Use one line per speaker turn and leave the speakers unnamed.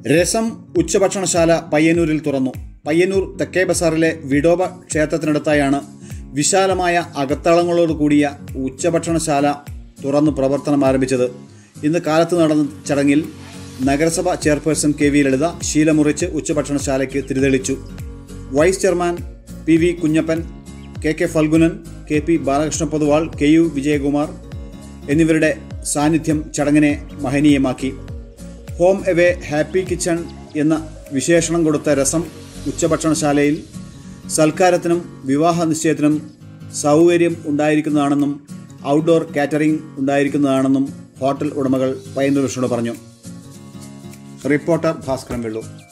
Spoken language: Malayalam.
രസം ഉച്ചഭക്ഷണശാല പയ്യന്നൂരിൽ തുറന്നു പയ്യന്നൂർ തെക്കേ ബസാറിലെ വിഡോബ ക്ഷേത്രത്തിനടുത്തായാണ് വിശാലമായ അകത്തളങ്ങളോട് കൂടിയ ഉച്ചഭക്ഷണശാല തുറന്നു പ്രവർത്തനം ആരംഭിച്ചത് ഇന്ന് കാലത്ത് നടന്ന ചടങ്ങിൽ നഗരസഭ ചെയർപേഴ്സൺ കെ വി ലളിത ശീലമുറിച്ച് ഉച്ചഭക്ഷണശാലയ്ക്ക് തിരിതെളിച്ചു vice chairman P V Kunjappan K K Phalgunan K P Balakrishna Poduval K U Vijayakumar എന്നിവരുടെ സാന്നിധ്യം ചടങ്ങിനെ മഹനീയമാക്കി ഹോം എവേ ഹാപ്പി കിച്ചൺ എന്ന വിശേഷണം കൊടുത്ത രസം ഉച്ചഭക്ഷണശാലയിൽ സൽക്കാരത്തിനും വിവാഹ നിശ്ചയത്തിനും സൗകര്യം ഉണ്ടായിരിക്കുന്നതാണെന്നും ഔട്ട്ഡോർ കാറ്ററിംഗ് ഉണ്ടായിരിക്കുന്നതാണെന്നും ഹോട്ടൽ ഉടമകൾ പയ്യന്നൂർ വിഷ്ണുട് പറഞ്ഞു റിപ്പോർട്ടർ ഭാസ്കരൻ വെള്ളൂർ